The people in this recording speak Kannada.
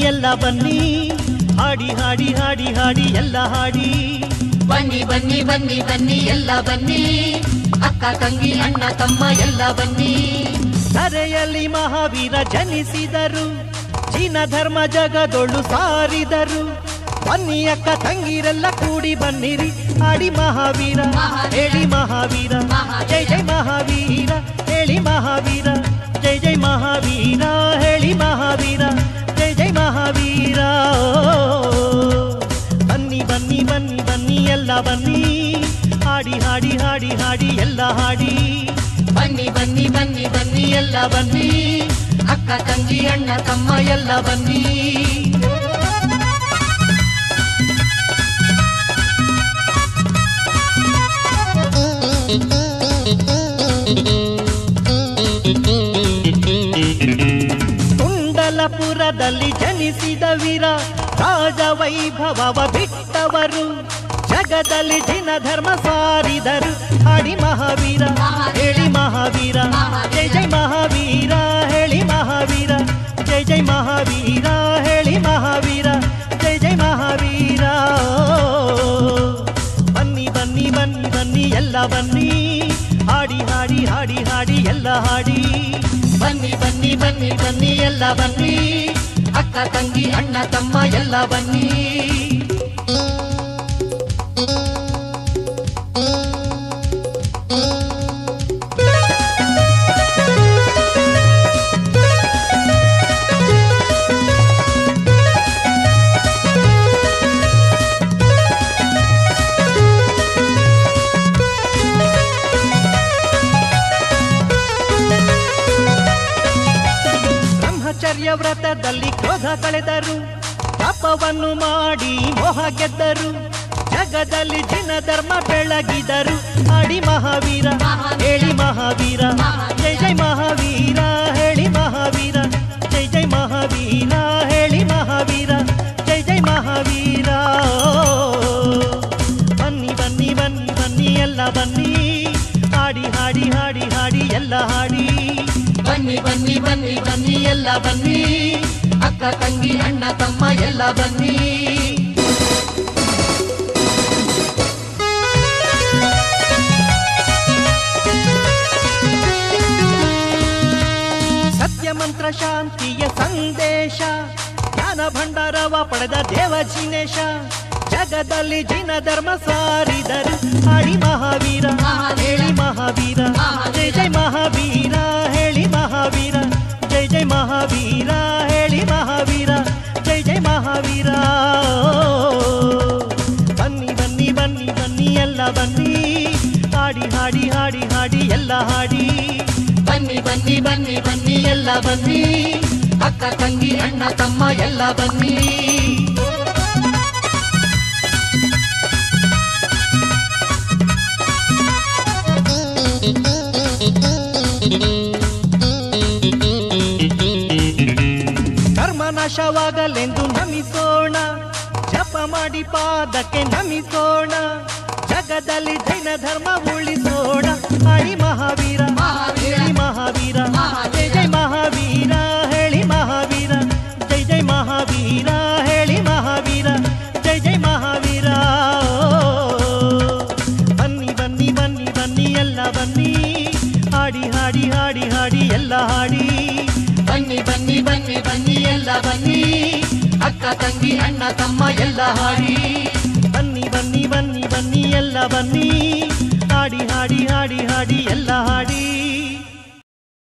ಎಲ್ಲ ಬನ್ನಿ ಹಾಡಿ ಹಾಡಿ ಹಾಡಿ ಹಾಡಿ ಎಲ್ಲ ಹಾಡಿ ಬನ್ನಿ ಬನ್ನಿ ಬನ್ನಿ ಬನ್ನಿ ಎಲ್ಲ ಬನ್ನಿ ಅಕ್ಕ ತಂಗಿ ಅಣ್ಣ ತಮ್ಮ ಎಲ್ಲ ಬನ್ನಿ ಧರೆಯಲ್ಲಿ ಮಹಾವೀರ ಜನಿಸಿದರು ಚೀನ ಧರ್ಮ ಜಗದೊಳು ಸಾರಿದರು ಬನ್ನಿ ಅಕ್ಕ ತಂಗಿರೆಲ್ಲ ಕೂಡಿ ಬನ್ನಿರಿ ಆಡಿ ಮಹಾವೀರ ಹೇಳಿ ಮಹಾವೀರ ಜೈ ಜೈ ಮಹಾವೀರ ಹೇಳಿ ಮಹಾವೀರ ಜೈ ಜೈ ಮಹಾವೀರ ಹೇಳಿ ಮಹಾವೀರ ಜೈ ಜೈ ಮಹಾವೀರ ಬನ್ನಿ ಬನ್ನಿ ಬನ್ನಿ ಬನ್ನಿ ಎಲ್ಲ ಬನ್ನಿ ಹಾಡಿ ಹಾಡಿ ಹಾಡಿ ಹಾಡಿ ಎಲ್ಲ ಹಾಡಿ ಬನ್ನಿ ಬನ್ನಿ ಬನ್ನಿ ಬನ್ನಿ ಎಲ್ಲ ಬನ್ನಿ ಅಕ್ಕ ತಂಗಿ ಅಣ್ಣ ತಮ್ಮ ಎಲ್ಲ ಬನ್ನಿ ಕುಂಡಲಪುರದಲ್ಲಿ ಜನಿಸಿದ ವೀರ ರಾಜ ವೈಭವವ ಬಿಟ್ಟವರು ಜಗದಲ್ಲಿ ಜಿನ ಧರ್ಮ ಸಾರಿದರು ಹಾಡಿ ಮಹಾವೀರ ಹೇಳಿ ಮಹಾವೀರ ಜೈ ಜೈ ಮಹಾವೀರ ಹೇಳಿ ಮಹಾವೀರ ಜೈ ಜೈ ಮಹಾವೀರ ಹೇಳಿ ಮಹಾವೀರ ಜೈ ಜೈ ಮಹಾವೀರ ಬನ್ನಿ ಬನ್ನಿ ಬನ್ನಿ ಬನ್ನಿ ಎಲ್ಲ ಬನ್ನಿ ಹಾಡಿ ಹಾಡಿ ಹಾಡಿ ಹಾಡಿ ಎಲ್ಲ ಹಾಡಿ ಬನ್ನಿ ಬನ್ನಿ ಬನ್ನಿ ಬನ್ನಿ ಎಲ್ಲ ಬನ್ನಿ ಅಕ್ಕ ತಂಗಿ ಅಣ್ಣ ತಮ್ಮ ಎಲ್ಲ ಬನ್ನಿ ಬ್ರಹ್ಮಚರ್ಯ ವ್ರತದಲ್ಲಿ ಕ್ರೋಧ ಕಳೆದರು ತಪವನ್ನು ಮಾಡಿ ಮೋಹ ಗೆದ್ದರು ಜಗದಲ್ಲಿ ಜಿನ ಧರ್ಮ ಬೆಳಗಿದರು ಆಡಿ ಮಹಾವೀರ ಹೇಳಿ ಮಹಾವೀರ ಜೈ ಜೈ ಮಹಾವೀರ ಹೇಳಿ ಮಹಾವೀರ ಜೈ ಜೈ ಮಹಾವೀರ ಹೇಳಿ ಮಹಾವೀರ ಜೈ ಜೈ ಮಹಾವೀರ ಬನ್ನಿ ಬನ್ನಿ ಬನ್ನಿ ಬನ್ನಿ ಎಲ್ಲ ಬನ್ನಿ ಹಾಡಿ ಹಾಡಿ ಹಾಡಿ ಹಾಡಿ ಎಲ್ಲ ಹಾಡಿ ಬನ್ನಿ ಬನ್ನಿ ಬನ್ನಿ ಬನ್ನಿ ಎಲ್ಲ ಬನ್ನಿ ಅಕ್ಕ ತಂಗಿ ಅಣ್ಣ ತಮ್ಮ ಎಲ್ಲ ಬನ್ನಿ ಸತ್ಯ ಮಂತ್ರ ಶಾಂತಿಯ ಸಂದೇಶ ಜ್ಞಾನ ಭಂಡಾರವ ಪಡೆದ ದೇವ ಜಿನೇಶ ಜಗದಲ್ಲಿ ಜಿನ ಧರ್ಮ ಸಾರಿದರು ಹಾಡಿ ಮಹಾವೀರ ಹೇಳಿ ಮಹಾವೀರ ಜೈ ಜೈ ಮಹಾವೀರ ಹೇಳಿ ಮಹಾವೀರ ಜೈ ಜೈ ಮಹಾವೀರ ಹೇಳಿ ಮಹಾವೀರ ಜೈ ಜೈ ಮಹಾವೀರ ಬನ್ನಿ ಬನ್ನಿ ಬನ್ನಿ ಬನ್ನಿ ಎಲ್ಲ ಬನ್ನಿ ಹಾಡಿ ಹಾಡಿ ಹಾಡಿ ಹಾಡಿ ಎಲ್ಲ ಹಾಡಿ ಬನ್ನಿ ಬನ್ನಿ ಬನ್ನಿ ಬನ್ನಿ ಎಲ್ಲ ಬನ್ನಿ ಅಕ್ಕ ತಂಗಿ ಅಣ್ಣ ತಮ್ಮ ಎಲ್ಲ ಬನ್ನಿ ಕರ್ಮ ನಾಶವಾಗಲೆಂದು ನಮಿಸೋಣ ಜಪ ಮಾಡಿ ಪಾದಕ್ಕೆ ನಮಿಸೋಣ ಜಗದಲ್ಲಿ ಜೈನ ಧರ್ಮ ಉಳಿಸೋಣ ಹರಿ ಮಹಾವೀರ ಹೇಳಿ ಮಹಾವೀರ ಜೈ ಜೈ ಮಹಾವೀರ ಹೇಳಿ ಮಹಾವೀರ ಜೈ ಜೈ ಮಹಾವೀರ ಹೇಳಿ ಮಹಾವೀರ ಜೈ ಜೈ ಮಹಾವೀರ ಬನ್ನಿ ಬನ್ನಿ ಬನ್ನಿ ಬನ್ನಿ ಎಲ್ಲ ಬನ್ನಿ ಹಾಡಿ ಹಾಡಿ ಹಾಡಿ ಹಾಡಿ ಎಲ್ಲ ಹಾಡಿ ಬನ್ನಿ ಬನ್ನಿ ಬನ್ನಿ ಬನ್ನಿ ಎಲ್ಲ ಬನ್ನಿ ಅಕ್ಕ ತಂಗಿ ಅಣ್ಣ ತಮ್ಮ ಎಲ್ಲ ಹಾಡಿ ಬನ್ನಿ ಬನ್ನಿ ಬನ್ನಿ ಬನ್ನಿ ಎಲ್ಲ ಬನ್ನಿ ಹಾಡಿ ಹಾಡಿ ಹಾಡಿ ಹಾಡಿ ಎಲ್ಲ ಹಾಡಿ